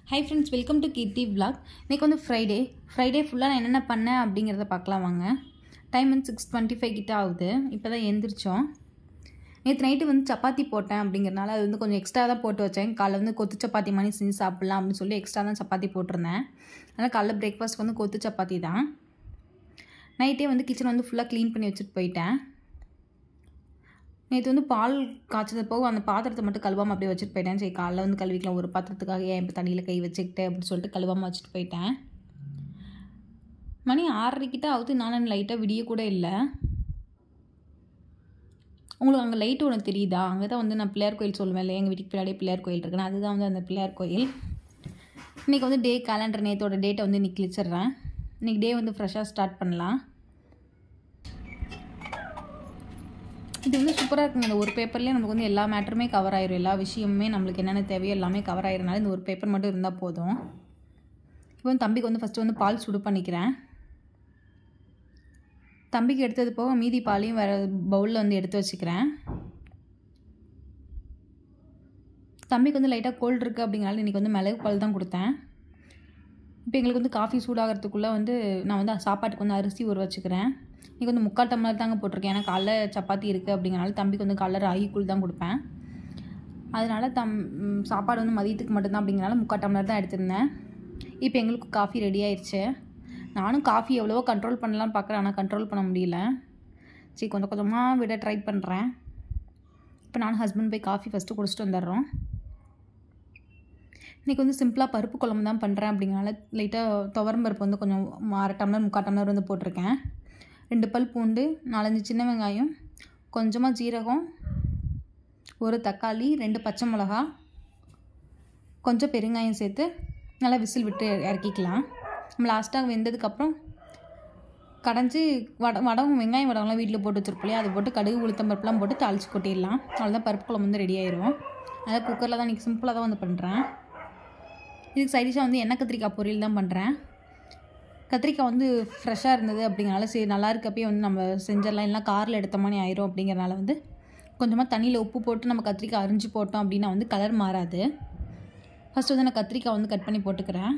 high friends welcome to Keerthi vlog இன்றைக்கி வந்து Friday Friday ஃபுல்லாக நான் என்னென்ன பண்ணேன் அப்படிங்கிறத பார்க்கலாம் வாங்க டைம் வந்து சிக்ஸ் டுவெண்ட்டி ஃபைவ் கிட்ட ஆகுது இப்போ தான் எந்திரிச்சோம் நேற்று நைட்டு வந்து சப்பாத்தி போட்டேன் அப்படிங்கிறனால அது வந்து கொஞ்சம் எக்ஸ்ட்ரா தான் போட்டு வச்சேன் காலைல வந்து கொத்து சப்பாத்தி மாதிரி செஞ்சு சாப்பிட்லாம் அப்படின்னு சொல்லி எக்ஸ்ட்ரா தான் சப்பாத்தி போட்டிருந்தேன் அதனால் காலைல பிரேக்ஃபாஸ்ட் வந்து கொத்து சப்பாத்தி தான் நைட்டே வந்து கிச்சன் வந்து ஃபுல்லாக க்ளீன் பண்ணி வச்சுட்டு போயிட்டேன் நேற்று வந்து பால் காய்ச்சது போக அந்த பாத்திரத்தை மட்டும் கழுவாமல் அப்படியே வச்சுட்டு போயிட்டேன் சரி காலைல வந்து கழுவிக்கலாம் ஒரு பாத்திரத்துக்காக ஏன் இப்போ தண்ணியில் கை வச்சுக்கிட்டு அப்படின்னு சொல்லிட்டு கழுவாமல் வச்சுட்டு போயிட்டேன் மணி ஆறரைக்கிட்ட ஆகுது நானும் லைட்டாக விடிய கூட இல்லை உங்களுக்கு அங்கே லைட்டு ஒன்று தெரியுதா அங்கே தான் வந்து நான் பிள்ளையார் கோயில் சொல்லுவேன் இல்லை எங்கள் வீட்டுக்கு பின்னாடியே பிள்ளையார் கோயில் இருக்குன்னு அதுதான் வந்து அந்த பிள்ளையார் கோயில் இன்றைக்கி வந்து டே கேலண்டர் நேற்றோட டேட்டை வந்து இன்றைக்கி கிழிச்சிட்றேன் இன்றைக்கி டே வந்து ஃப்ரெஷ்ஷாக ஸ்டார்ட் பண்ணலாம் இது வந்து சூப்பராக இருக்குங்க இந்த ஒரு பேப்பர்லேயே நமக்கு வந்து எல்லா மேட்டருமே கவர் ஆயிரும் எல்லா விஷயமுமே நம்மளுக்கு என்னென்ன தேவையோ எல்லாமே கவர் ஆயிருனால இந்த ஒரு பேப்பர் மட்டும் இருந்தால் போதும் இப்போ வந்து தம்பிக்கு வந்து ஃபஸ்ட்டு வந்து பால் சுடு பண்ணிக்கிறேன் தம்பிக்கு எடுத்தது போக மீதி பாலையும் வேறு பவுலில் வந்து எடுத்து வச்சுக்கிறேன் தம்பிக்கு வந்து லைட்டாக கோல்டு இருக்குது அப்படிங்கிறனால இன்றைக்கி வந்து மிளகு பால் தான் கொடுத்தேன் இப்போ எங்களுக்கு வந்து காஃபி சூடாகிறதுக்குள்ளே வந்து நான் வந்து சாப்பாட்டுக்கு வந்து அரிசி ஊற வச்சுக்கிறேன் இன்றைக்கி வந்து முக்கால் டம்ளர் தாங்க போட்டிருக்கேன் ஏன்னா காலைல சப்பாத்தி இருக்குது அப்படிங்கிறனால தம்பிக்கு வந்து காலைல ராகி கூழ் தான் கொடுப்பேன் அதனால் தம் ம், சாப்பாடு வந்து மதியத்துக்கு மட்டும்தான் அப்படிங்கிறனால முக்கால் டம்ளர் தான் எடுத்திருந்தேன் இப்போ எங்களுக்கு காஃபி ரெடி ஆயிடுச்சு நானும் காஃபி எவ்வளவோ கண்ட்ரோல் பண்ணலாம்னு பார்க்குறேன் ஆனால் கண்ட்ரோல் பண்ண முடியல சரி கொஞ்சம் கொஞ்சமாக விட ட்ரை பண்ணுறேன் இப்போ நானும் ஹஸ்பண்ட் போய் காஃபி ஃபஸ்ட்டு குடிச்சிட்டு வந்துடுறோம் இன்றைக்கி வந்து சிம்பிளாக பருப்பு குழம்பு தான் பண்ணுறேன் அப்படிங்கிறனால லைட்டாக துவரம் பருப்பு வந்து கொஞ்சம் அரை டம்ளர் முக்கால் டம்ளர் வந்து போட்டிருக்கேன் ரெண்டு பல் பூண்டு நாலஞ்சு சின்ன வெங்காயம் கொஞ்சமாக ஜீரகம் ஒரு தக்காளி ரெண்டு பச்சை மிளகா கொஞ்சம் பெருங்காயம் சேர்த்து நல்லா விசில் விட்டு இறக்கிக்கலாம் நம்ம லாஸ்ட்டாக வெந்ததுக்கப்புறம் கடைஞ்சி வட வடகம் வெங்காயம் வடகம்லாம் வீட்டில் போட்டு வச்சிருப்போம் இல்லையா அது போட்டு கடுகு உளுத்தம் பருப்புலாம் போட்டு தாளிச்சு கொட்டிடலாம் அவ்வளோதான் பருப்பு குழம்பு வந்து ரெடி ஆயிரும் அதனால் குக்கரில் தான் இன்றைக்கி சிம்பிளாக தான் வந்து பண்ணுறேன் இதுக்கு சைடிஷாக வந்து எண்ணெய் கத்திரிக்காய் பொரியல் தான் பண்ணுறேன் கத்திரிக்காய் வந்து ஃப்ரெஷ்ஷாக இருந்தது அப்படிங்கிறனால சரி நல்லா இருக்கப்பயே வந்து நம்ம செஞ்சிடலாம் இல்லைனா காரில் எடுத்த மாதிரி ஆயிரும் அப்படிங்கிறனால வந்து கொஞ்சமாக தண்ணியில் உப்பு போட்டு நம்ம கத்திரிக்காய் அரிஞ்சு போட்டோம் அப்படின்னா வந்து கலர் மாறாது ஃபஸ்ட்டு வந்து நான் கத்திரிக்காய் வந்து கட் பண்ணி போட்டுக்கிறேன்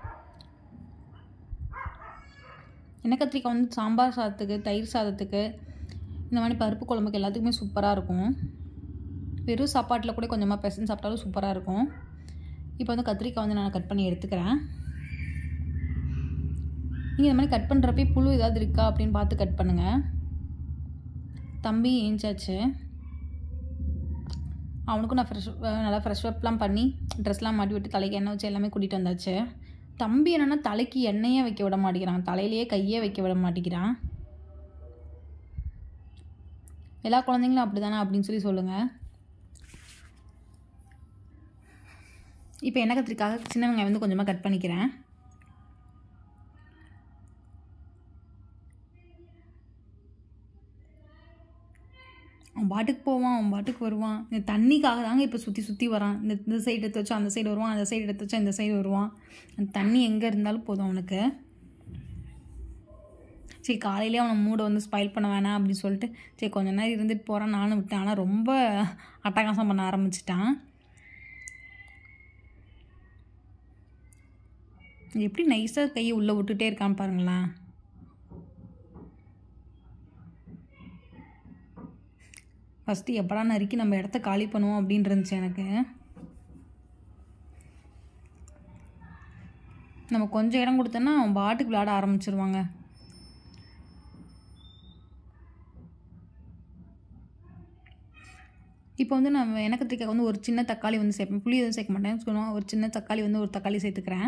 எண்ணெய் கத்திரிக்காய் வந்து சாம்பார் சாதத்துக்கு தயிர் சாதத்துக்கு இந்த மாதிரி பருப்பு குழம்புக்கு எல்லாத்துக்குமே சூப்பராக இருக்கும் வெறும் சாப்பாட்டில் கூட கொஞ்சமாக பெசஞ்சு சாப்பிட்டாலும் சூப்பராக இருக்கும் இப்போ வந்து கத்திரிக்காய் வந்து நான் கட் பண்ணி எடுத்துக்கிறேன் நீங்கள் இந்த மாதிரி கட் பண்ணுறப்பே புழு ஏதாவது இருக்கா அப்படின்னு பார்த்து கட் பண்ணுங்கள் தம்பி ஏஞ்சாச்சு அவனுக்கும் நான் ஃப்ரெஷ் நல்லா ஃப்ரெஷ் அப்லாம் பண்ணி ட்ரெஸ்லாம் மாட்டி விட்டு தலைக்கு எண்ணெய் வச்சு எல்லாமே கூட்டிகிட்டு வந்தாச்சு தம்பி என்னென்னா தலைக்கு எண்ணெயே வைக்க விட மாட்டேங்கிறான் தலையிலேயே கையே வைக்க விட மாட்டேங்கிறான் எல்லா குழந்தைங்களும் அப்படி தானே அப்படின்னு சொல்லி சொல்லுங்கள் இப்போ எண்ணெய் கத்திரிக்காக சின்ன வெங்காயம் வந்து கொஞ்சமாக கட் பண்ணிக்கிறேன் அவன் பாட்டுக்கு போவான் அவன் பாட்டுக்கு வருவான் இந்த தண்ணிக்காக தாங்க இப்போ சுற்றி சுற்றி வரான் இந்த இந்த சைடு எடுத்து வச்சா அந்த சைடு வருவான் அந்த சைடு எடுத்து வச்சா இந்த சைடு வருவான் அந்த தண்ணி எங்கே இருந்தாலும் போதும் அவனுக்கு சரி காலையிலே அவனை மூடை வந்து ஸ்பாயில் பண்ண வேணாம் அப்படின்னு சொல்லிட்டு சரி கொஞ்ச நேரம் இருந்துட்டு போகிறான் நானும் விட்டேன் ஆனால் ரொம்ப அட்டகாசம் பண்ண ஆரம்பிச்சிட்டான் எப்படி நைஸாக கையை உள்ளே விட்டுட்டே இருக்கான்னு பாருங்களேன் ஃபஸ்ட்டு எப்படா நறுக்கி நம்ம இடத்த காலி பண்ணுவோம் அப்படின்னு இருந்துச்சு எனக்கு நம்ம கொஞ்சம் இடம் கொடுத்தோன்னா அவன் பாட்டுக்கு விளையாட ஆரம்பிச்சிருவாங்க இப்போ வந்து நான் எண்ணெய் கத்திரிக்காய் வந்து ஒரு சின்ன தக்காளி வந்து சேர்ப்பேன் புளி எதுவும் சேர்க்க மாட்டேன் சொல்லுவோம் ஒரு சின்ன தக்காளி வந்து ஒரு தக்காளி சேர்த்துக்கிறேன்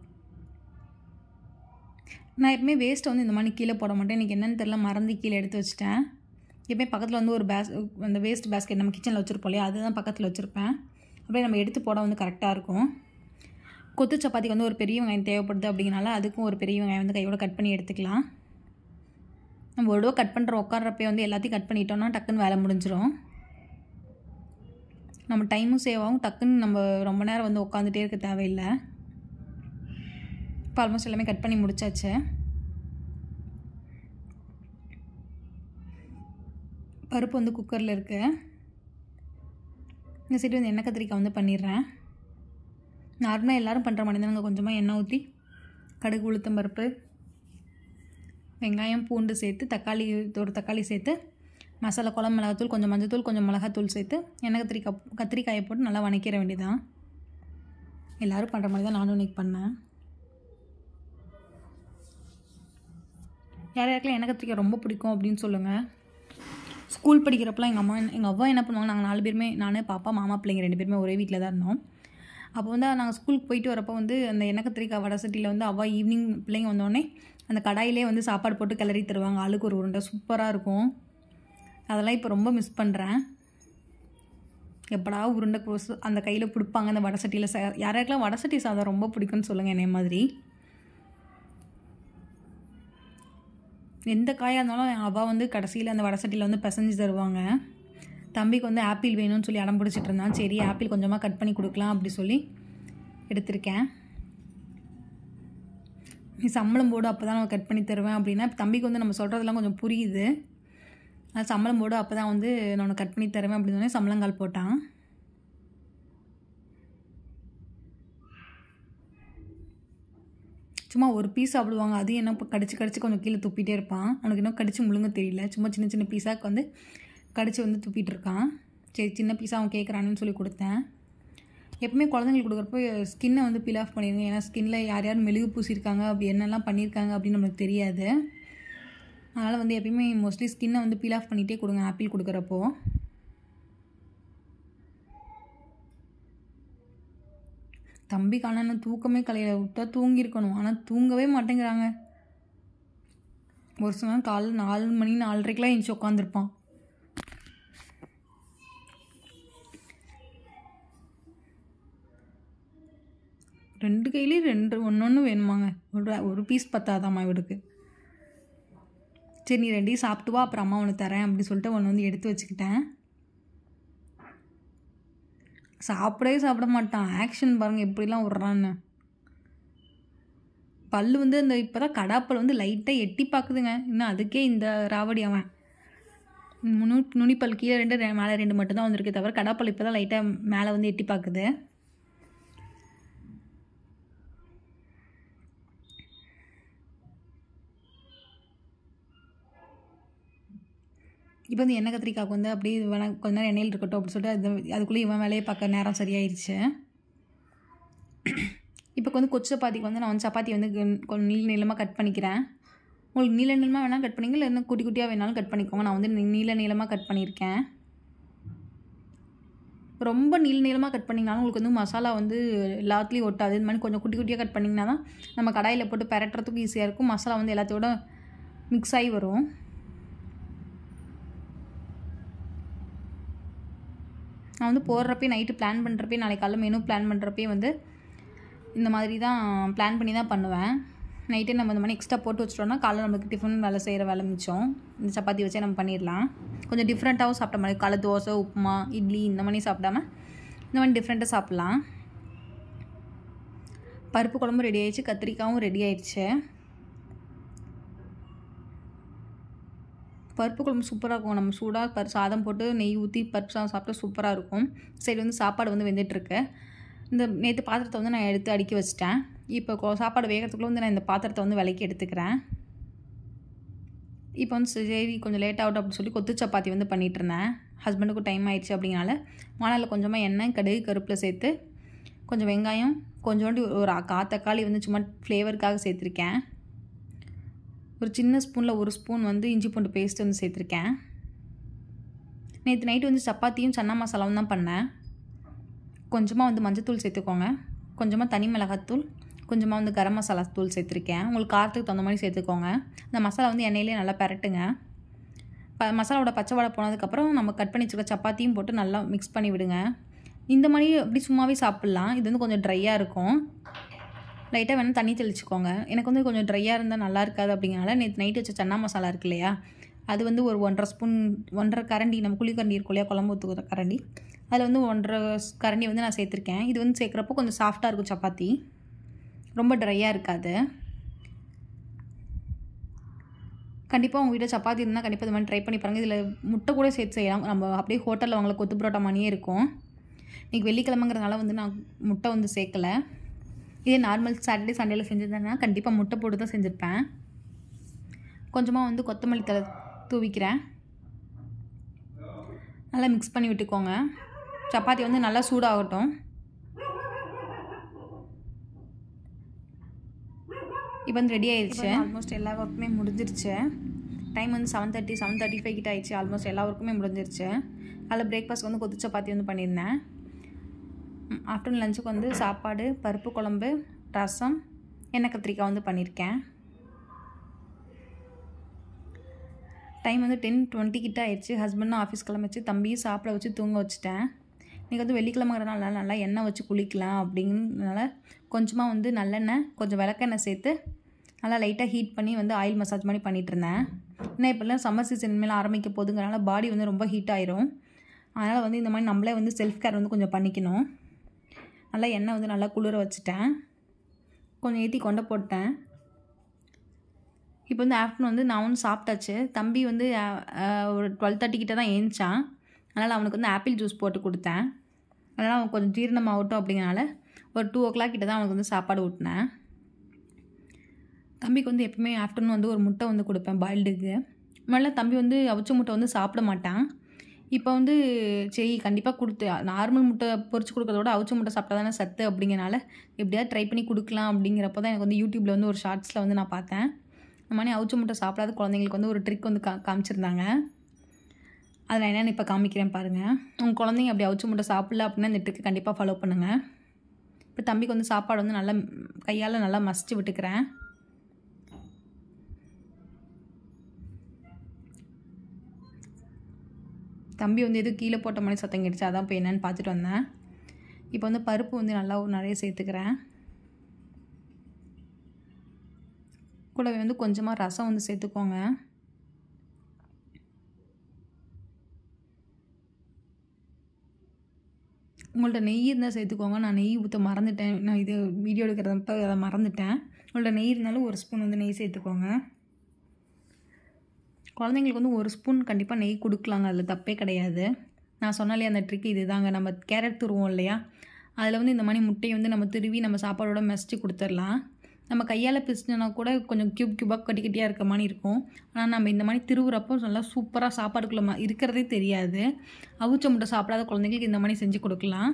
நான் எப்பவுமே வேஸ்ட்டை வந்து இந்த மாதிரி கீழே போட மாட்டேன் இன்றைக்கி என்னென்னு தெரில மறந்து கீழே எடுத்து வச்சுட்டேன் எப்பவுமே பக்கத்தில் வந்து ஒரு பேஸ் அந்த வேஸ்ட் பேஸ்கெட் நம்ம கிச்சனில் வச்சுருப்போம் இல்லையா அதுதான் பக்கத்தில் வச்சுருப்பேன் அப்படியே நம்ம எடுத்து போட வந்து கரெக்டாக இருக்கும் கொத்து சப்பாத்திக்கு வந்து ஒரு பெரிய வெங்காயம் தேவைப்படுது அப்படிங்கிறனால அதுக்கும் ஒரு பெரிய வெங்காயம் வந்து கையோட கட் பண்ணி எடுத்துக்கலாம் நம்ம ஒரு கட் பண்ணுற உட்கார்றப்பே வந்து எல்லாத்தையும் கட் பண்ணிட்டோம்னா டக்குன்னு வேலை முடிஞ்சிடும் நம்ம டைமும் சேவ் ஆகும் டக்குன்னு நம்ம ரொம்ப நேரம் வந்து உட்காந்துட்டே இருக்க தேவையில்லை இப்போ ஆல்மோஸ்ட் எல்லாமே கட் பண்ணி முடிச்சாச்சு பருப்பு வந்து குக்கரில் இருக்குது இந்த சைடு வந்து எண்ணெய் கத்திரிக்காய் வந்து பண்ணிடுறேன் நார்மலாக எல்லோரும் பண்ணுற மாதிரி தானங்க கொஞ்சமாக எண்ணெய் ஊற்றி கடுகு உளுத்தம் பருப்பு வெங்காயம் பூண்டு சேர்த்து தக்காளி ஒரு தக்காளி சேர்த்து மசாலா குழம்பு மிளகாத்தூள் கொஞ்சம் மஞ்சத்தூள் கொஞ்சம் மிளகாத்தூள் சேர்த்து எண்ணெய் கத்திரிக்காய் கத்திரிக்காயை போட்டு நல்லா வணக்கிற வேண்டியதான் எல்லோரும் பண்ணுற மாதிரி தான் நானும் இன்றைக்கி பண்ணேன் யார் யாருக்கெல்லாம் எண்ணெய் கத்திரிக்காய் ரொம்ப பிடிக்கும் அப்படின்னு சொல்லுங்கள் ஸ்கூல் படிக்கிறப்பலாம் எங்கள் அம்மா எங்கள் அவ்வா என்ன பண்ணுவாங்க நாங்கள் நாலு பேருமே நான் பாப்பா மாமா பிள்ளைங்க ரெண்டு பேருமே ஒரே வீட்டில் தான் இருந்தோம் அப்போ வந்து நாங்கள் ஸ்கூலுக்கு போயிட்டு வரப்போ வந்து அந்த எண்ணெய் கத்திரிக்காய் வடை சட்டியில் வந்து அவ்வா ஈவினிங் பிள்ளைங்க வந்தோடனே அந்த கடாயிலே வந்து சாப்பாடு போட்டு கிளறி தருவாங்க ஆளுக்கு ஒரு உருண்டை சூப்பராக இருக்கும் அதெல்லாம் இப்போ ரொம்ப மிஸ் பண்ணுறேன் எப்படா உருண்டை கோசு அந்த கையில் பிடிப்பாங்க அந்த வடை சட்டியில் ச யாருக்கெல்லாம் வடை சட்டி சாதம் ரொம்ப பிடிக்கும்னு சொல்லுங்கள் என்னைய மாதிரி எந்த காயாக இருந்தாலும் அவள் வந்து கடைசியில் அந்த வடை சட்டியில் வந்து பிசைஞ்சு தருவாங்க தம்பிக்கு வந்து ஆப்பிள் வேணும்னு சொல்லி அடம் பிடிச்சிட்டு இருந்தான் சரி ஆப்பிள் கொஞ்சமாக கட் பண்ணி கொடுக்கலாம் அப்படி சொல்லி எடுத்திருக்கேன் நீ சம்பளம் போடு அப்போ தான் நான் கட் பண்ணி தருவேன் அப்படின்னா தம்பிக்கு வந்து நம்ம சொல்கிறதெல்லாம் கொஞ்சம் புரியுது அது சம்பளம் போடு அப்போ தான் வந்து நான் உனக்கு கட் பண்ணி தருவேன் அப்படின்னு சொன்னே சம்பளங்கால் போட்டான் சும்மா ஒரு பீஸ் சாப்பிடுவாங்க அதையும் என்ன கடிச்சு கடிச்சு கொஞ்சம் கீழே துப்பிட்டே இருப்பான் அவனுக்கு இன்னும் கடிச்சு முழுங்க தெரியல சும்மா சின்ன சின்ன பீஸாக்கு வந்து கடிச்சு வந்து துப்பிட்டு இருக்கான் சரி சின்ன பீஸாக அவன் கேட்குறான்னு சொல்லி கொடுத்தேன் எப்பவுமே குழந்தைங்களுக்கு கொடுக்குறப்போ ஸ்கின்னை வந்து பீல் ஆஃப் பண்ணிடுங்க ஏன்னா ஸ்கின்ல யார் யார் மெழுகு பூசியிருக்காங்க அப்படி என்னெல்லாம் பண்ணியிருக்காங்க அப்படின்னு நம்மளுக்கு தெரியாது அதனால் வந்து எப்பயுமே மோஸ்ட்லி ஸ்கின்னை வந்து பீல் ஆஃப் பண்ணிகிட்டே கொடுங்க ஆப்பிள் கொடுக்குறப்போ தம்பி காணான்னு தூக்கமே கலையில விட்டா தூங்கியிருக்கணும் ஆனால் தூங்கவே மாட்டேங்கிறாங்க ஒரு சில நாள் காலைல நாலு மணி நாலரைக்கெலாம் எழுந்துச்சி உட்காந்துருப்பான் ரெண்டு கையிலையும் ரெண்டு ஒன்று ஒன்று வேணுமாங்க ஒரு ஒரு பீஸ் பத்தாதாம்மா இவருக்கு சரி நீ ரெண்டையும் சாப்பிட்டு வா அப்புறம் அம்மா உனக்கு தரேன் அப்படின்னு சொல்லிட்டு ஒன்று வந்து எடுத்து வச்சுக்கிட்டேன் சாப்பிடவே சாப்பிட மாட்டான் ஆக்ஷன் பாருங்கள் எப்படிலாம் விட்றான்னு பல் வந்து அந்த இப்போ தான் கடாப்பல் வந்து லைட்டாக எட்டி பார்க்குதுங்க இன்னும் அதுக்கே இந்த ராவடி அவன் நுனி நுனிப்பல் கீழே ரெண்டு ரெ- மேலே ரெண்டு மட்டும் தான் வந்திருக்கே தவிர கடாப்பல் இப்போ தான் லைட்டாக மேலே வந்து எட்டி பார்க்குது இப்போ வந்து எண்ணெய் கத்திரிக்காய்க்கு வந்து அப்படியே வேணா கொஞ்ச நேரம் எண்ணெயில் இருக்கட்டும் அப்படின்னு சொல்லிட்டு அது அதுக்குள்ளே இவன் வேலையை பார்க்க நேரம் சரியாயிருச்சு இப்போ வந்து கொச்சு சப்பாத்திக்கு வந்து நான் வந்து சப்பாத்தி வந்து கொ- கொஞ்சம் நீள நீளமாக கட் பண்ணிக்கிறேன் உங்களுக்கு நீள நீளமாக வேணால் கட் பண்ணிங்க இல்லை இன்னும் குட்டி குட்டியாக வேணாலும் கட் பண்ணிக்கோங்க நான் வந்து நீ- நீள நீளமாக கட் பண்ணியிருக்கேன் ரொம்ப நீள நீளமாக கட் பண்ணிங்கனாலும் உங்களுக்கு வந்து மசாலா வந்து எல்லாத்துலேயும் ஒட்டாது இது மாதிரி கொஞ்சம் குட்டி குட்டியாக கட் பண்ணிங்கன்னா தான் நம்ம கடாயில் போட்டு பெரட்டுறதுக்கும் ஈஸியாக இருக்கும் மசாலா வந்து எல்லாத்தையோட மிக்ஸ் ஆகி வரும் நான் வந்து போடுறப்பே நைட்டு பிளான் பண்ணுறப்பே நாளைக்கு காலைல மெனு பிளான் பண்ணுறப்பே வந்து இந்த மாதிரி தான் பிளான் பண்ணி தான் பண்ணுவேன் நைட்டே நம்ம இந்த மாதிரி எக்ஸ்ட்ரா போட்டு வச்சிட்டோம்னா காலைல நம்மளுக்கு டிஃபன் வேலை செய்கிற வேலை மிச்சம் இந்த சப்பாத்தி வச்சே நம்ம பண்ணிடலாம் கொஞ்சம் டிஃப்ரெண்ட்டாகவும் சாப்பிட்ட மாதிரி காலை தோசை உப்புமா இட்லி இந்த மாதிரி சாப்பிடாம இந்த மாதிரி டிஃப்ரெண்ட்டாக சாப்பிட்லாம் பருப்பு குழம்பு ரெடி ஆயிடுச்சு கத்திரிக்காயும் ரெடி ஆயிடுச்சு பருப்பு குழம்பு சூப்பராக இருக்கும் நம்ம சூடாக பரு சாதம் போட்டு நெய் ஊற்றி பருப்பு சாதம் சாப்பிட்டா சூப்பராக இருக்கும் சைடு வந்து சாப்பாடு வந்து வெந்துட்டுருக்கு இந்த நேற்று பாத்திரத்தை வந்து நான் எடுத்து அடுக்கி வச்சிட்டேன் இப்போ கொ- சாப்பாடு வேகிறதுக்குள்ள வந்து நான் இந்த பாத்திரத்தை வந்து விலைக்கு எடுத்துக்கிறேன் இப்போ வந்து சரி கொஞ்சம் லேட் ஆகட்டும் அப்படின்னு சொல்லி கொத்து சப்பாத்தி வந்து பண்ணிட்டு இருந்தேன் ஹஸ்பண்டுக்கும் டைம் ஆயிடுச்சு அப்படிங்கனால வானலில் கொஞ்சமாக எண்ணெய் கடுகு கருப்பில் சேர்த்து கொஞ்சம் வெங்காயம் கொஞ்சோண்டு ஒரு கா தக்காளி வந்து சும்மா ஃப்ளேவருக்காக சேர்த்துருக்கேன் ஒரு சின்ன ஸ்பூனில் ஒரு ஸ்பூன் வந்து இஞ்சி பூண்டு பேஸ்ட் வந்து சேர்த்துருக்கேன் நேற்று நைட்டு வந்து சப்பாத்தியும் சன்னா மசாலாவும் தான் பண்ணேன் கொஞ்சமாக வந்து மஞ்சத்தூள் சேர்த்துக்கோங்க கொஞ்சமாக தனி மிளகாத்தூள் கொஞ்சமாக வந்து கரம் மசாலா தூள் சேர்த்துருக்கேன் உங்களுக்கு காரத்துக்கு தகுந்த மாதிரி சேர்த்துக்கோங்க இந்த மசாலா வந்து எண்ணெயிலே நல்லா பரட்டுங்க ப மசாலாவோட பச்சை வாடை போனதுக்கப்புறம் நம்ம கட் பண்ணி வச்சுருக்க சப்பாத்தியும் போட்டு நல்லா மிக்ஸ் பண்ணி விடுங்க இந்த மாதிரி அப்படி சும்மாவே சாப்பிட்லாம் இது வந்து கொஞ்சம் ட்ரையாக இருக்கும் லைட்டாக வேணால் தண்ணி தெளிச்சுக்கோங்க எனக்கு வந்து கொஞ்சம் ட்ரையாக இருந்தால் நல்லா இருக்காது அப்படிங்கிறனால நேற்று நைட்டு வச்ச சன்னா மசாலா இருக்கு இல்லையா அது வந்து ஒரு ஒன்றரை ஸ்பூன் ஒன்றரை கரண்டி நம்ம குழிக்கரண்டி இருக்கும் இல்லையா குழம்பு ஊற்றுக்கிற கரண்டி அதில் வந்து ஒன்றரை ஸ் கரண்டி வந்து நான் சேர்த்துருக்கேன் இது வந்து சேர்க்குறப்போ கொஞ்சம் சாஃப்டாக இருக்கும் சப்பாத்தி ரொம்ப ட்ரையாக இருக்காது கண்டிப்பாக உங்கள் வீட்டில் சப்பாத்தி இருந்தால் கண்டிப்பாக இது மாதிரி ட்ரை பண்ணி பாருங்கள் இதில் முட்டை கூட சேர்த்து செய்யலாம் நம்ம அப்படியே ஹோட்டலில் வாங்கல கொத்து பரோட்டா மாதிரியே இருக்கும் இன்றைக்கி வெள்ளிக்கிழமைங்கிறதுனால வந்து நான் முட்டை வந்து சேர்க்கலை இதே நார்மல் சாட்டர்டே சண்டேல செஞ்சிருந்தேன்னா கண்டிப்பாக முட்டை போட்டு தான் செஞ்சுருப்பேன் கொஞ்சமாக வந்து கொத்தமல்லி தழை தூவிக்கிறேன் நல்லா மிக்ஸ் பண்ணி விட்டுக்கோங்க சப்பாத்தி வந்து நல்லா சூடாகட்டும் இப்போ வந்து ரெடி ஆயிடுச்சு ஆல்மோஸ்ட் எல்லா ஒர்க்குமே முடிஞ்சிருச்சு டைம் வந்து seven thirty seven thirty five கிட்ட ஆயிடுச்சு ஆல்மோஸ்ட் எல்லா ஒர்க்குமே முடிஞ்சிருச்சு அதில் பிரேக்ஃபாஸ்ட் வந்து கொத்து சப்பாத்தி வந்து பண்ணியிருந்தேன் ஆஃப்டர்நூன் லஞ்சுக்கு வந்து சாப்பாடு பருப்பு குழம்பு ரசம் எண்ணெய் கத்திரிக்காய் வந்து பண்ணியிருக்கேன் டைம் வந்து டென் டுவெண்ட்டி கிட்ட ஆயிடுச்சு ஹஸ்பண்டும் ஆஃபீஸ் கிளம்பிச்சு தம்பியும் சாப்பிட வச்சு தூங்க வச்சுட்டேன் இன்றைக்கி வந்து வெள்ளிக்கிழமைங்கிறனால நல்லா எண்ணெய் வச்சு குளிக்கலாம் அப்படிங்கிறதுனால கொஞ்சமாக வந்து நல்லெண்ணெய் கொஞ்சம் விளக்கெண்ணெய் சேர்த்து நல்லா லைட்டாக ஹீட் பண்ணி வந்து ஆயில் மசாஜ் பண்ணி பண்ணிகிட்டு இருந்தேன் ஏன்னா இப்போல்லாம் சம்மர் சீசன் மேலே ஆரம்பிக்க போதுங்கிறனால பாடி வந்து ரொம்ப ஹீட் ஆயிரும் அதனால் வந்து இந்த மாதிரி நம்மளே வந்து செல்ஃப் கேர் வந்து கொஞ்சம் பண்ணிக்கணும் நல்லா எண்ணெய் வந்து நல்லா குளிர வச்சுட்டேன் கொஞ்சம் ஏற்றி கொண்டை போட்டேன் இப்போ வந்து ஆஃப்டர்நூன் வந்து நான் வந்து சாப்பிட்டாச்சு தம்பி வந்து ஒரு டுவெல் தேர்ட்டி கிட்ட தான் ஏஞ்சான் அதனால் அவனுக்கு வந்து ஆப்பிள் ஜூஸ் போட்டு கொடுத்தேன் அதனால் அவன் கொஞ்சம் ஜீரணம் ஆகட்டும் அப்படிங்கிறனால ஒரு டூ ஓ கிளாக் கிட்ட தான் அவனுக்கு வந்து சாப்பாடு ஊட்டினேன் தம்பிக்கு வந்து எப்பவுமே ஆஃப்டர்நூன் வந்து ஒரு முட்டை வந்து கொடுப்பேன் பாயில்டுக்கு முதல்ல தம்பி வந்து அவிச்ச முட்டை வந்து சாப்பிட மாட்டான் இப்போ வந்து சரி கண்டிப்பாக கொடுத்து நார்மல் முட்டை பொரிச்சு கொடுக்கறத விட அவிச்ச முட்டை சாப்பிட்டா தானே சத்து அப்படிங்கிறனால எப்படியாவது ட்ரை பண்ணி கொடுக்கலாம் அப்படிங்கிறப்போ தான் எனக்கு வந்து யூடியூப்பில் வந்து ஒரு ஷார்ட்ஸில் வந்து நான் பார்த்தேன் இந்த மாதிரி அவிச்ச முட்டை சாப்பிடாத குழந்தைங்களுக்கு வந்து ஒரு ட்ரிக் வந்து கா காமிச்சிருந்தாங்க அதை நான் என்னென்னு இப்போ காமிக்கிறேன் பாருங்கள் உங்கள் குழந்தைங்க அப்படி அவிச்ச முட்டை சாப்பிடல அப்படின்னா இந்த ட்ரிக்கு கண்டிப்பாக ஃபாலோ பண்ணுங்கள் இப்போ தம்பிக்கு வந்து சாப்பாடு வந்து நல்லா கையால் நல்லா மசிச்சு விட்டுக்கிறேன் தம்பி வந்து எதுவும் கீழே போட்ட மாதிரி சத்தம் கேட்டுச்சு அதான் இப்போ என்னென்னு பார்த்துட்டு வந்தேன் இப்போ வந்து பருப்பு வந்து நல்லா நிறைய சேர்த்துக்கிறேன் கூடவே வந்து கொஞ்சமாக ரசம் வந்து சேர்த்துக்கோங்க உங்கள்ட்ட நெய் இருந்தால் சேர்த்துக்கோங்க நான் நெய் ஊற்ற மறந்துட்டேன் நான் இது வீடியோ எடுக்கிறதப்ப அதை மறந்துட்டேன் உங்கள்ட்ட நெய் இருந்தாலும் ஒரு ஸ்பூன் வந்து நெய் சேர்த்துக்கோங்க குழந்தைங்களுக்கு வந்து ஒரு ஸ்பூன் கண்டிப்பாக நெய் கொடுக்கலாங்க அதில் தப்பே கிடையாது நான் சொன்னாலே அந்த ட்ரிக் இது தாங்க நம்ம கேரட் துருவோம் இல்லையா அதில் வந்து இந்த மாதிரி முட்டையை வந்து நம்ம திருவி நம்ம சாப்பாடோட மெசிச்சு கொடுத்துடலாம் நம்ம கையால் பிசினா கூட கொஞ்சம் க்யூப் க்யூபாக கட்டி கட்டியாக இருக்க மாதிரி இருக்கும் ஆனால் நம்ம இந்த மாதிரி திருவுறப்போ நல்லா சூப்பராக சாப்பாடுக்குள்ள மா இருக்கிறதே தெரியாது அவிச்ச முட்டை சாப்பிடாத குழந்தைங்களுக்கு இந்த மாதிரி செஞ்சு கொடுக்கலாம்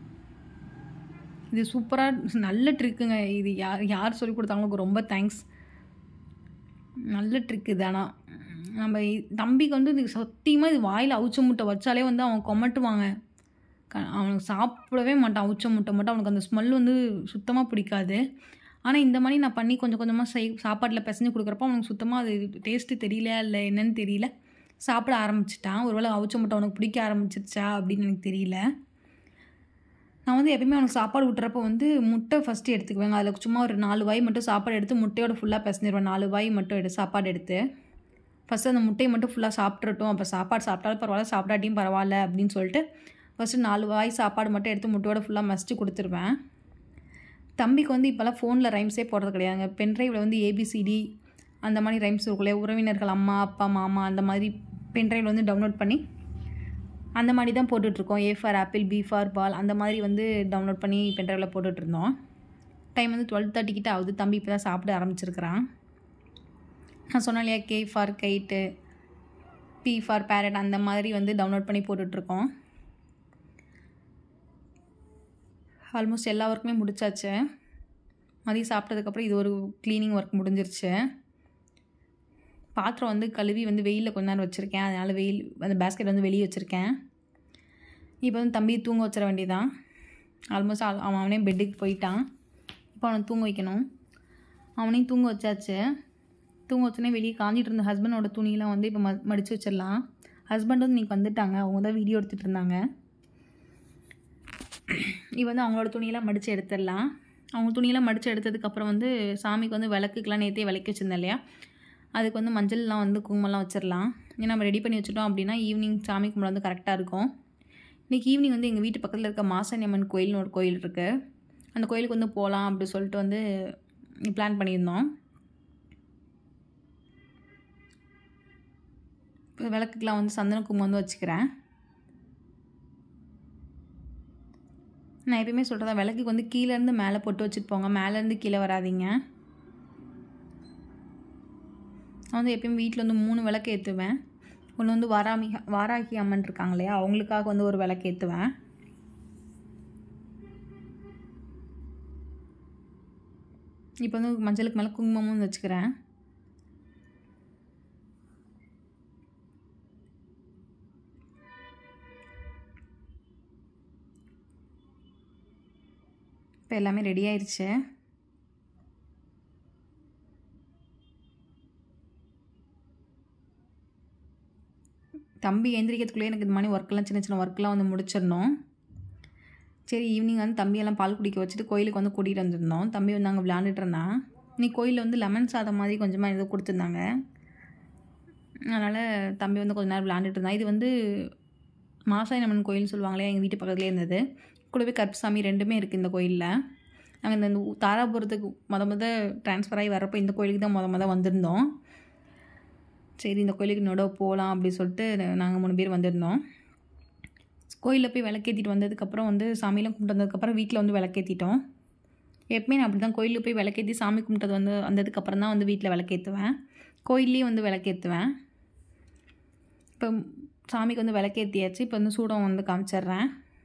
இது சூப்பராக நல்ல ட்ரிக்குங்க இது யார் யார் சொல்லி கொடுத்தாங்களுக்கு ரொம்ப தேங்க்ஸ் நல்ல ட்ரிக் இது ஆனால் நம்ம தம்பிக்கு வந்து இது சத்தியமாக இது வாயில் அவிச்ச முட்டை வச்சாலே வந்து அவன் கொமட்டுவாங்க க அவனுக்கு சாப்பிடவே மாட்டான் அவிச்ச முட்டை மட்டும் அவனுக்கு அந்த ஸ்மெல் வந்து சுத்தமாக பிடிக்காது ஆனால் இந்த மாதிரி நான் பண்ணி கொஞ்சம் கொஞ்சமாக செய் சாப்பாட்டில் பிசைஞ்சு கொடுக்குறப்போ அவனுக்கு சுத்தமாக அது டேஸ்ட்டு தெரியல இல்லை என்னன்னு தெரியல சாப்பிட ஆரம்பிச்சிட்டான் ஒருவேளை அவிச்ச முட்டை அவனுக்கு பிடிக்க ஆரம்பிச்சிருச்சா அப்படின்னு எனக்கு தெரியல நான் வந்து எப்பயுமே அவனுக்கு சாப்பாடு விட்டுறப்போ வந்து முட்டை ஃபஸ்ட்டு எடுத்துக்குவேங்க அதில் சும்மா ஒரு நாலு வாய் மட்டும் சாப்பாடு எடுத்து முட்டையோட ஃபுல்லாக பிசைஞ்சிருவேன் நாலு வாய் மட்டும் எடுத்து சாப்பாடு எடுத்து ஃபஸ்ட்டு அந்த முட்டையை மட்டும் ஃபுல்லாக சாப்பிட்றட்டும் அப்போ சாப்பாடு சாப்பிட்டாலும் பரவாயில்ல சாப்பிடாட்டியும் பரவாயில்ல அப்படின்னு சொல்லிட்டு ஃபஸ்ட்டு நாலு வாய் சாப்பாடு மட்டும் எடுத்து முட்டையோட ஃபுல்லாக மசிச்சு கொடுத்துருவேன் தம்பிக்கு வந்து இப்போல்லாம் ஃபோனில் ரைம்ஸே போடுறது கிடையாதுங்க பென்ட்ரைவில் வந்து ஏபிசிடி அந்த மாதிரி ரைம்ஸ் இருக்குல்லையே உறவினர்கள் அம்மா அப்பா மாமா அந்த மாதிரி பென்ட்ரைவில் வந்து டவுன்லோட் பண்ணி அந்த மாதிரி தான் போட்டுட்ருக்கோம் A for apple B for ball அந்த மாதிரி வந்து டவுன்லோட் பண்ணி பென்ட்ரைவில் போட்டுட்ருந்தோம் டைம் வந்து டுவெல் தேர்ட்டி கிட்ட ஆகுது தம்பி இப்போ தான் சாப்பிட ஆரம்பிச்சிருக்கிறான் நான் சொன்னேன் இல்லையா K for kite P for parrot அந்த மாதிரி வந்து டவுன்லோட் பண்ணி போட்டுட்ருக்கோம் ஆல்மோஸ்ட் எல்லா ஒர்க்குமே முடிச்சாச்சு மதியம் சாப்பிட்டதுக்கப்புறம் இது ஒரு க்ளீனிங் ஒர்க் முடிஞ்சிருச்சு பாத்திரம் வந்து கழுவி வந்து வெயிலில் கொஞ்ச நேரம் வச்சுருக்கேன் அதனால் வெயில் அந்த பேஸ்கெட் வந்து வெளியே வச்சுருக்கேன் இப்போ வந்து தம்பி தூங்க வச்சிட வேண்டியதான் ஆல்மோஸ்ட் அவன் அவனே பெட்டுக்கு போயிட்டான் இப்போ அவனை தூங்க வைக்கணும் அவனையும் தூங்க வச்சாச்சு தூங்க வச்சோன்னே வெளியே காஞ்சிட்டு இருந்த ஹஸ்பண்டோட துணியெலாம் வந்து இப்போ ம மடித்து வச்சிடலாம் ஹஸ்பண்ட் வந்து இன்றைக்கி வந்துட்டாங்க அவங்க தான் வீடியோ எடுத்துகிட்டு இருந்தாங்க இப்போ வந்து அவங்களோட துணியெல்லாம் மடித்து எடுத்துடலாம் அவங்க துணியெல்லாம் மடித்து எடுத்ததுக்கப்புறம் வந்து சாமிக்கு வந்து விளக்குக்கெலாம் நேற்றே விளக்கி வச்சுருந்தேன் இல்லையா அதுக்கு வந்து மஞ்சள்லாம் வந்து குங்குமம்லாம் வச்சிடலாம் ஏன்னா நம்ம ரெடி பண்ணி வச்சுட்டோம் அப்படின்னா ஈவினிங் சாமி கும்பல் வந்து கரெக்டாக இருக்கும் இன்றைக்கி ஈவினிங் வந்து எங்கள் வீட்டு பக்கத்தில் இருக்க மாசாணியம்மன் கோயில்னு ஒரு கோயில் இருக்குது அந்த கோயிலுக்கு வந்து போகலாம் அப்படி சொல்லிட்டு வந்து பிளான் பண்ணியிருந்தோம் இப்போ விளக்குக்கெலாம் வந்து சந்தன குங்குமம் வந்து வச்சுக்கிறேன் நான் எப்பயுமே சொல்கிறதா விளக்குக்கு வந்து கீழேருந்து மேலே போட்டு வச்சுட்டு போங்க மேலேருந்து கீழே வராதீங்க நான் வந்து எப்பயும் வீட்டில் வந்து மூணு விளக்கு ஏற்றுவேன் ஒன்று வந்து வாராமி வாராகி அம்மன் இருக்காங்க இல்லையா அவங்களுக்காக வந்து ஒரு விளக்கு ஏற்றுவேன் இப்போ வந்து மஞ்சளுக்கு மேலே குங்குமமும் வச்சுக்கிறேன் இப்போ எல்லாமே ரெடி ஆயிடுச்சு தம்பி எந்திரிக்கிறதுக்குள்ளே எனக்கு இது மாதிரி ஒர்க்கெல்லாம் சின்ன சின்ன ஒர்க்கெலாம் வந்து முடிச்சிடணும் சரி ஈவினிங் வந்து தம்பியெல்லாம் பால் குடிக்க வச்சுட்டு கோயிலுக்கு வந்து கூட்டிகிட்டு வந்திருந்தோம் தம்பி வந்து அங்கே விளையாண்டுட்டு இருந்தான் நீ கோயிலில் வந்து லெமன் சாதம் மாதிரி கொஞ்சமாக ஏதோ கொடுத்துருந்தாங்க அதனால் தம்பி வந்து கொஞ்ச நேரம் விளையாண்டுட்டு இருந்தான் இது வந்து மாசாயி அம்மன் கோயில்னு சொல்லுவாங்களே எங்கள் வீட்டு பக்கத்துலேயே இருந்தது கூடவே கருப்புசாமி ரெண்டுமே இருக்குது இந்த கோயிலில் நாங்கள் இந்த ஊ- தாராபுரத்துக்கு மொத முத ட்ரான்ஸ்ஃபர் ஆகி வரப்போ இந்த கோயிலுக்கு தான் மொத முத வந்திருந்தோம் சரி இந்த கோயிலுக்கு நட போகலாம் அப்படி சொல்லிட்டு நாங்கள் மூணு பேர் வந்திருந்தோம் கோயிலில் போய் விளக்கேற்றிட்டு வந்ததுக்கப்புறம் வந்து சாமியெல்லாம் கும்பிட்டு வந்ததுக்கப்புறம் வீட்டில் வந்து விளக்கேற்றிட்டோம் எப்பவுமே நான் அப்படி தான் கோயிலுக்கு போய் விளக்கேற்றி சாமி கும்பிட்டது வந்து வந்ததுக்கப்புறம் தான் வந்து வீட்டில் விளக்கேற்றுவேன் கோயில்லேயும் வந்து விளக்கேற்றுவேன் இப்போ சாமிக்கு வந்து விளக்கேற்றியாச்சு இப்போ வந்து சூடம் வந்து காமிச்சிட்றேன்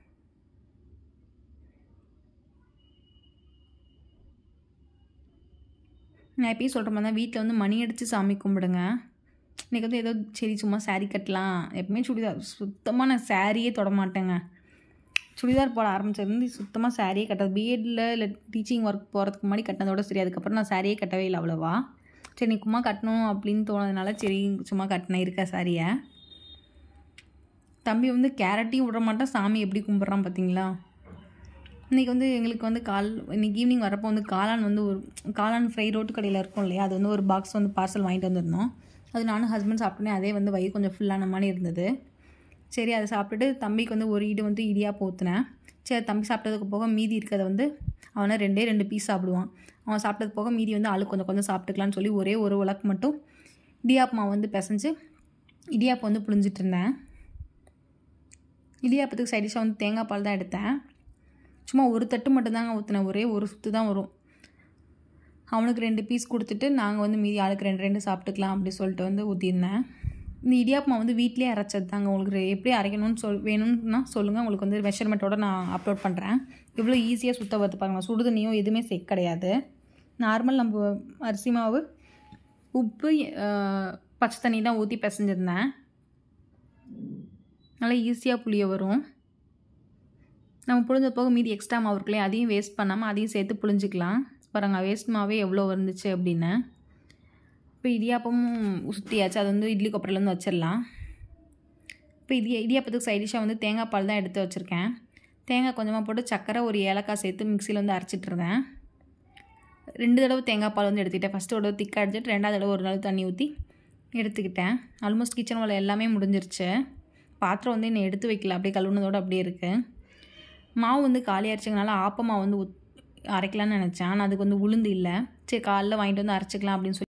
நான் எப்பயும் சொல்கிற மாதிரி தான் வீட்டில் வந்து மணி அடித்து சாமி கும்பிடுங்க இன்றைக்கி வந்து ஏதோ சரி சும்மா saree கட்டலாம் எப்பவுமே சுடிதார் சுத்தமாக நான் சாரியே தொட மாட்டேங்க சுடிதார் போட ஆரம்பிச்சதுலேருந்து சுத்தமாக சாரியே கட்டாது பிஎட்டில் இல்லை டீச்சிங் ஒர்க் போகிறதுக்கு முன்னாடி கட்டினதோட சரி அதுக்கப்புறம் நான் சாரியே கட்டவே இல்லை அவ்வளோவா சரி நீ சும்மா கட்டணும் அப்படின்னு தோணுதுனால சரி சும்மா கட்டினேன் இருக்க சாரியை தம்பி வந்து கேரட்டையும் விட மாட்டான் சாமி எப்படி கும்பிட்றான் பார்த்தீங்களா இன்றைக்கி வந்து எங்களுக்கு வந்து கால் இன்னைக்கு ஈவினிங் வரப்போ வந்து காளான் வந்து ஒரு காளான் ஃப்ரை ரோட்டு கடையில் இருக்கும் இல்லையா அது வந்து ஒரு பாக்ஸ் வந்து பார்சல் வாங்கிட்டு வந்திருந்தோம் அது நானும் ஹஸ்பண்ட் சாப்பிட்டோன்னே அதே வந்து வயிறு கொஞ்சம் ஃபுல்லான மாதிரி இருந்தது சரி அதை சாப்பிட்டுட்டு தம்பிக்கு வந்து ஒரு ஈடு வந்து இடியாக ஊற்றினேன் சரி தம்பி சாப்பிட்டதுக்கு போக மீதி இருக்கிறத வந்து அவனை ரெண்டே ரெண்டு பீஸ் சாப்பிடுவான் அவன் சாப்பிட்டது போக மீதி வந்து ஆளு கொஞ்சம் கொஞ்சம் சாப்பிட்டுக்கலான்னு சொல்லி ஒரே ஒரு உலக்கு மட்டும் இடியாப்பு மாவு வந்து பிசைஞ்சு இடியாப்பம் வந்து புழிஞ்சிட்டு இருந்தேன் இடியாப்பத்துக்கு சைடிஷாக வந்து தேங்காய் பால் தான் எடுத்தேன் சும்மா ஒரு தட்டு மட்டும்தாங்க ஊற்றினேன் ஒரே ஒரு சுற்று தான் வரும் அவனுக்கு ரெண்டு பீஸ் கொடுத்துட்டு நாங்கள் வந்து மீதி ஆளுக்கு ரெண்டு ரெண்டு சாப்பிட்டுக்கலாம் அப்படி சொல்லிட்டு வந்து ஊற்றிருந்தேன் இந்த இடியாப்பமா வந்து வீட்டிலே அரைச்சது தாங்க உங்களுக்கு எப்படி அரைக்கணும்னு சொல் வேணும்னா சொல்லுங்கள் உங்களுக்கு வந்து மெஷர்மெண்ட்டோட நான் அப்லோட் பண்ணுறேன் இவ்வளோ ஈஸியாக சுத்த பார்த்து பாருங்கள் சுடு தண்ணியும் எதுவுமே சேர்க்க கிடையாது நார்மல் நம்ம அரிசி மாவு உப்பு அஹ், பச்சை தண்ணி தான் ஊற்றி பிசைஞ்சிருந்தேன் நல்லா ஈஸியாக புளிய வரும் நம்ம புழிஞ்ச போக மீதி எக்ஸ்ட்ரா மாவு இருக்குல்லையே அதையும் வேஸ்ட் பண்ணாமல் அதையும் சேர்த்து புழிஞ்சிக்கலாம் பாருங்க வேஸ்ட் மாவே எவ்வளோ வந்துச்சு அப்படின்னு இப்போ இடியாப்பமும் சுற்றியாச்சு அது வந்து இட்லி கொப்பரையில் வந்து வச்சிடலாம் இப்போ இடி இடியாப்பத்துக்கு சைடிஷாக வந்து தேங்காய் பால் தான் எடுத்து வச்சுருக்கேன் தேங்காய் கொஞ்சமாக போட்டு சக்கரை ஒரு ஏலக்காய் சேர்த்து மிக்சியில் வந்து அரைச்சிட்டு இருந்தேன் ரெண்டு தடவை தேங்காய் பால் வந்து எடுத்துக்கிட்டேன் ஃபஸ்ட்டு ஒரு தடவை திக்காக அடிச்சிட்டு ரெண்டாவது தடவை ஒரு நாள் தண்ணி ஊற்றி எடுத்துக்கிட்டேன் ஆல்மோஸ்ட் கிச்சன் வேலை எல்லாமே முடிஞ்சிருச்சு பாத்திரம் வந்து இன்னும் எடுத்து வைக்கல அப்படியே கழுவுனதோடு அப்படியே இருக்குது மாவு வந்து காலி அரைச்சதுனால ஆப்ப மாவு வந்து ஊத் அரைக்கலாம்னு நினச்சேன் ஆனால் அதுக்கு வந்து உளுந்து இல்லை சரி காலைல வாங்கிட்டு வந்து அரைச்சிக்கலாம் அப்படின்னு சொல்லி